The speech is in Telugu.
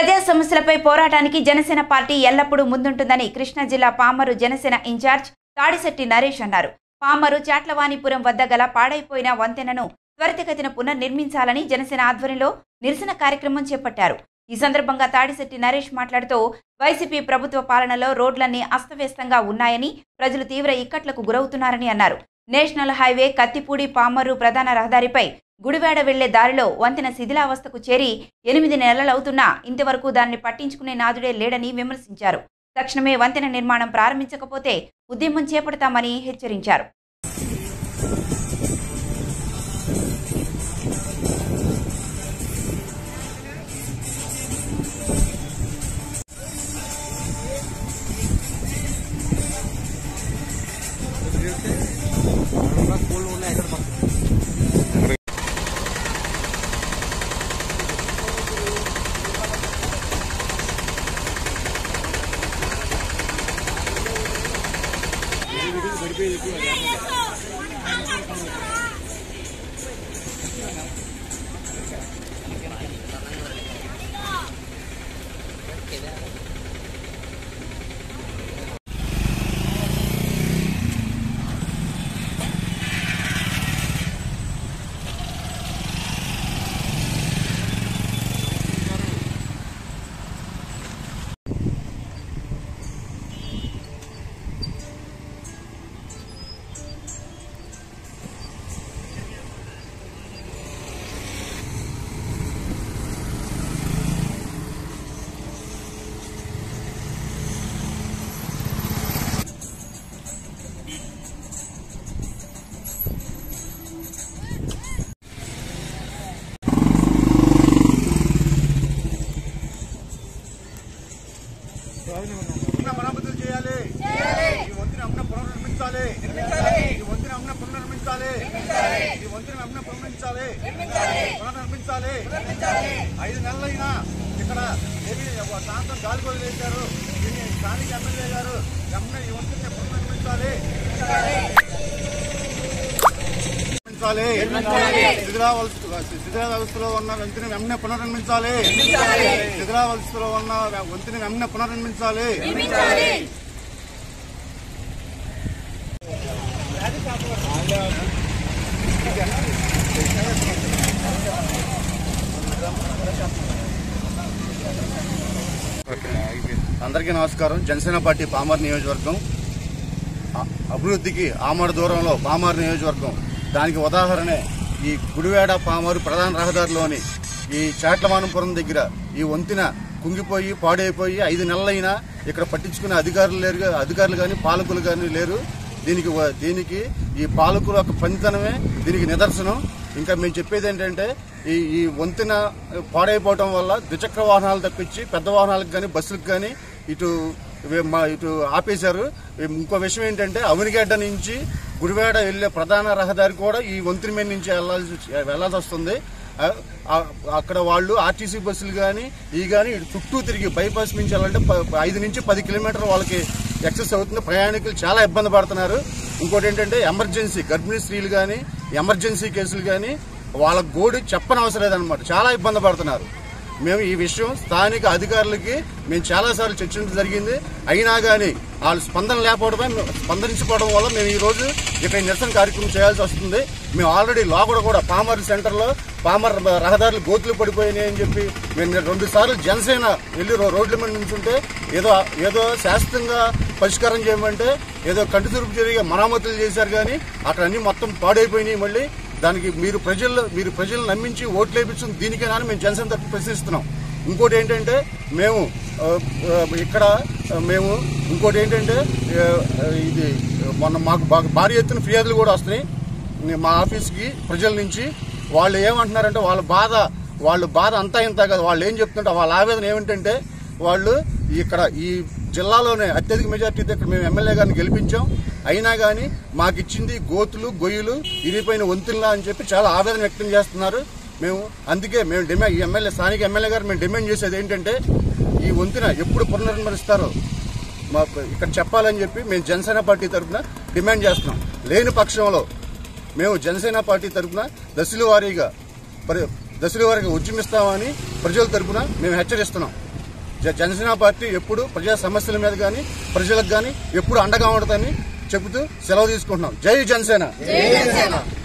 ప్రజా సమస్యలపై పోరాటానికి జనసేన పార్టీ ఎల్లప్పుడూ ముందుంటుందని కృష్ణా జిల్లా పామరు జనసేన ఇన్ఛార్జ్ తాడిశెట్టి నరేష్ అన్నారు పామరు చాట్లవాణిపురం వద్ద గల పాడైపోయిన వంతెనను త్వరితగతిన పునర్నిర్మించాలని జనసేన ఆధ్వర్యంలో నిరసన కార్యక్రమం చేపట్టారు ఈ సందర్భంగా తాడిశెట్టి నరేష్ మాట్లాడుతూ వైసీపీ ప్రభుత్వ పాలనలో రోడ్లన్నీ అస్తవ్యస్తంగా ఉన్నాయని ప్రజలు తీవ్ర ఇక్కట్లకు గురవుతున్నారని అన్నారు నేషనల్ హైవే కత్తిపూడి పామర్రు ప్రధాన రహదారిపై గుడివాడ వెళ్లే దారిలో వంతెన శిథిలావస్థకు చేరి ఎనిమిది నెలలవుతున్నా ఇంతవరకు దాన్ని పట్టించుకునే నాదుడే లేడని విమర్శించారు తక్షణమే వంతెన నిర్మాణం ప్రారంభించకపోతే ఉద్యమం చేపడతామని హెచ్చరించారు వంతెన మరమ్మతులు చేయాలి ఈ వంతెన అమ్మ పునర్నిర్మించాలి ఈ వంతెన అమ్మ పునర్నిర్మించాలి ఈ వంతెన అమ్మ పునర్నిర్మించాలి పునర్నిర్మించాలి ఐదు నెలలైనా ఇక్కడ ఏమి ఒక ప్రాంతం గాలి వదిలేశారు దీన్ని స్థానిక ఎమ్మెల్యే గారు అమ్మ ఈ వంతెన పునర్నిర్మించాలి నిర్మించాలి శిథిలావస్థ శిథిలావస్థలో ఉన్న వంతెన వెంటనే పునర్నిర్మించాలి శిథిలావస్థలో ఉన్న వంతెన వెంటనే పునర్నిర్మించాలి అందరికీ నమస్కారం జనసేన పార్టీ పామర్ నియోజకవర్గం అ- అభివృద్ధికి ఆమడ దూరంలో పామారు నియోజకవర్గం దానికి ఉదాహరణే ఈ గుడివాడ పామారు ప్రధాన రహదారిలోని ఈ చాట్లమానంపురం దగ్గర ఈ వంతెన కుంగిపోయి పాడైపోయి ఐదు నెలలైనా ఇక్కడ పట్టించుకునే అధికారులు లేరు అధికారులు కానీ పాలకులు కానీ లేరు దీనికి వ- దీనికి ఈ పాలకుల యొక్క పనితనమే దీనికి నిదర్శనం ఇంకా మేము చెప్పేది ఏంటంటే ఈ ఈ వంతెన పాడైపోవటం వల్ల ద్విచక్ర వాహనాలు తప్పించి పెద్ద వాహనాలకు కానీ బస్సులకు కానీ ఇటు ఇవి- మా ఇటు ఆపేశారు ఇంకో విషయం ఏంటంటే అవనిగడ్డ నుంచి గుడివాడ వెళ్లే ప్రధాన రహదారి కూడా ఈ వంతెన మీద నుంచి వెళ్లాల్సి వెళ్లాల్సి వస్తుంది ఆ- ఆ- అక్కడ వాళ్ళు ఆర్టీసీ బస్సులు కానీ ఈ కానీ ఇటు చుట్టూ తిరిగి బైపాస్ నుంచి వెళ్ళాలంటే ప- ఐదు నుంచి పది కిలోమీటర్లు వాళ్ళకి ఎక్సెస్ అవుతుంది ప్రయాణికులు చాలా ఇబ్బంది పడుతున్నారు ఇంకోటి ఏంటంటే ఎమర్జెన్సీ గర్భిణీ స్త్రీలు కానీ ఎమర్జెన్సీ కేసులు కానీ వాళ్ళ గోడు చెప్పనవసరం లేదనమాట చాలా ఇబ్బంది పడుతున్నారు మేము ఈ విషయం స్థానిక అధికారులకి మేము చాలాసార్లు చర్చించడం జరిగింది అయినా కానీ వాళ్ళు స్పందన లేకపోవడమే స్పందించకపోవడం వల్ల మేము ఈ రోజు ఇక్కడ ఈ నిరసన కార్యక్రమం చేయాల్సి వస్తుంది మేము ఆల్రెడీ లోపల కూడా పామర్ సెంటర్లో పామర్ రహదారులు గోతులు పడిపోయినాయి అని చెప్పి మేము రెండు సార్లు జనసేన వెళ్ళి రో- రోడ్ల మీద నుంచుంటే ఏదో ఏదో శాస్త్రంగా పరిష్కారం చేయమంటే ఏదో కంటి తురుపు జరిగే మరామతులు చేశారు కానీ అక్కడ అన్ని మొత్తం పాడైపోయినాయి మళ్ళీ దానికి మీరు ప్రజల్లో మీరు ప్రజలను నమ్మించి ఓట్లు వేయించుకుని దీనికేనా అని మేము జనసేన తరఫు ప్రశ్నిస్తున్నాం ఇంకోటి ఏంటంటే మేము ఆ, ఆ, ఇక్కడ ఆ, మేము ఇంకోటి ఏంటంటే ఆ, ఆ, ఇది మొన్న మాకు బాగా భారీ ఎత్తున ఫిర్యాదులు కూడా వస్తున్నాయి మా ఆఫీస్కి ప్రజల నుంచి వాళ్ళు ఏమంటున్నారంటే వాళ్ళ బాధ వాళ్ళ బాధ అంతా ఇంత కాదు వాళ్ళు ఏం చెప్తుంటే వాళ్ళ ఆవేదన ఏమిటంటే వాళ్ళు ఇక్కడ ఈ జిల్లాలోనే అత్యధిక మెజార్టీతో ఇక్కడ మేము ఎమ్మెల్యే గారిని గెలిపించాం అయినా కానీ మాకు ఇచ్చింది గోతులు గొయ్యలు ఇరిగిపోయిన వంతుల్లా అని చెప్పి చాలా ఆవేదన వ్యక్తం చేస్తున్నారు మేము అందుకే మేము డిమాండ్ ఈ ఎమ్మెల్యే స్థానిక ఎమ్మెల్యే గారు మేము డిమాండ్ చేసేది ఏంటంటే ఈ వంతెన ఎప్పుడు పునర్నిర్మిస్తారో మాకు ఇక్కడ చెప్పాలని చెప్పి మేము జనసేన పార్టీ తరఫున డిమాండ్ చేస్తున్నాం లేని పక్షంలో మేము జనసేన పార్టీ తరఫున దశల వారీగా పరి- దశల వారీగా ఉద్యమిస్తామని ప్రజల తరఫున మేము హెచ్చరిస్తున్నాం జ- జనసేన పార్టీ ఎప్పుడు ప్రజా సమస్యల మీద కానీ ప్రజలకు కానీ ఎప్పుడు అండగా ఉంటుందని చెబుతూ సెలవు తీసుకుంటున్నాం జై జనసేన